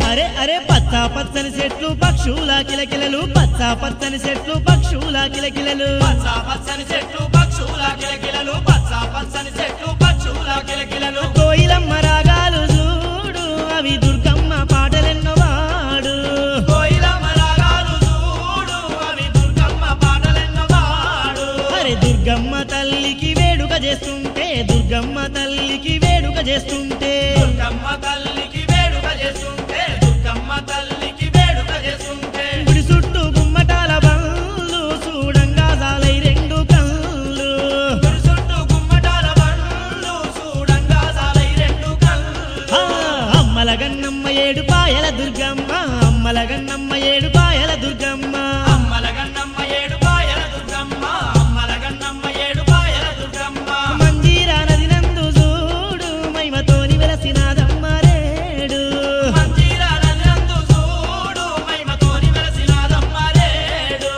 అరే అరే పచ్చ పచ్చని చెట్లు పక్షుల కిలకిలలు పచ్చ పచ్చని చెట్లు పక్షుల కిలకిలలు పచ్చ పచ్చని చెట్లు పక్షుల కిలకిలలు పచ్చ పచ్చని చెట్లు పక్షుల కిలకిలలు కోయిలమ్మ రాగాలు చూడు అవి దుర్గమ్మ పాటలెన్నో వాడు కోయిలమ్మ రాగాలు చూడు అవి దుర్గమ్మ పాటలెన్నో పాడు అరే దుర్గమ్మ తల్లికి వేడుక చేస్తుంటే దుర్గమ్మ తల్లికి వేడుక చేస్తుంటే దుర్గమ్మ తల్లికి వేడుక చేస్తుంటే దుర్గమ్మ తల్లికి వేడుక చేస్తుంటే గుడి చుట్టూ గుమ్మటాల బండ్లు చూడంగా జాలై రెండు కళ్ళు గుడి చుట్టూ గుమ్మటాల బండ్లు చూడంగా సాలై రెండు కళ్ళు ఆ, అమ్మల గన్నమ్మ ఏడు పాయల దుర్గమ్మ అమ్మల గన్నమ్మ ఏడు పాయల దుర్గమ్మ అమ్మల గన్నమ్మ ఏడు పాయల దుర్గమ్మ అమ్మల గన్నమ్మ ఏడు పాయల దుర్గమ్మ మంజీరా నది నందు చూడు మైమతోని వెలసినాదమ్మ రేడు మంజీర నన్నందు చూడు మహిమతోని వెలసినాదమ్మ రేడు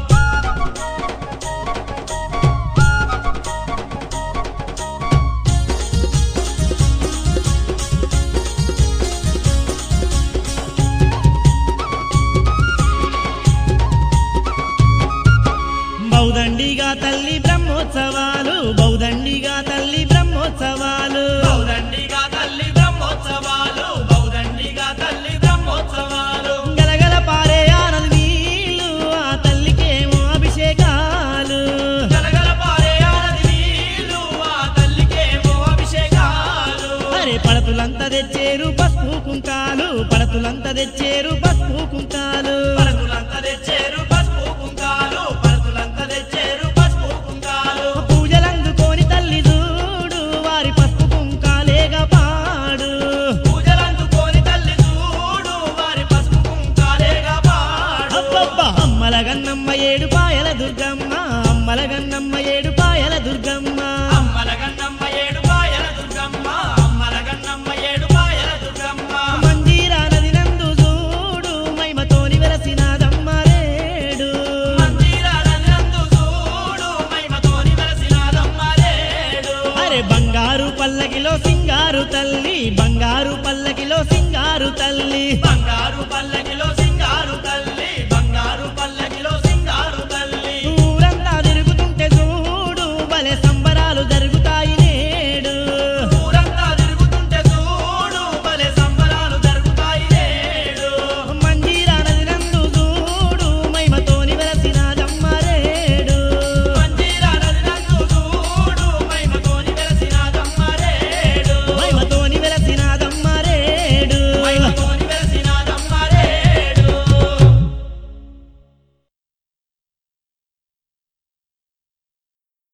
బౌదండిగా తల్లి బ్రహ్మోత్సవాలు బౌదండిగా తల్లి బ్రహ్మోత్సవాలు బౌదండిగా తల్లి బ్రహ్మోత్సవాలు బౌదండిగా తల్లి బ్రహ్మోత్సవాలు గలగల పారే ఆనది నీళ్ళు ఆ తల్లికేమో అభిషేకాలు గలగల పారే ఆనది నీళ్ళు ఆ తల్లికేమో అభిషేకాలు అరే పడతులంతా తెచ్చేరు పసుపు కుంకాలు పడతులంతా తెచ్చేరు పసుపు కుంకాలు పరతులంతా తెచ్చేరు పసుపు కుంకాలు పరతులంతా తెచ్చేరు పసుపు కుంకాలు పూజలందుకోని తల్లి చూడు వారి పసుపు కుంకాలేగా పాడు పూజలందుకోని తల్లి చూడు వారి పసుపు కుంకాలేగా పాడు అబ్బబ్బా అమ్మల గన్నమ్మ ఏడు పాయల దుర్గమ్మ అమ్మల గన్నమ్మ ఏడు పాయల దుర్గమ్మ అమ్మల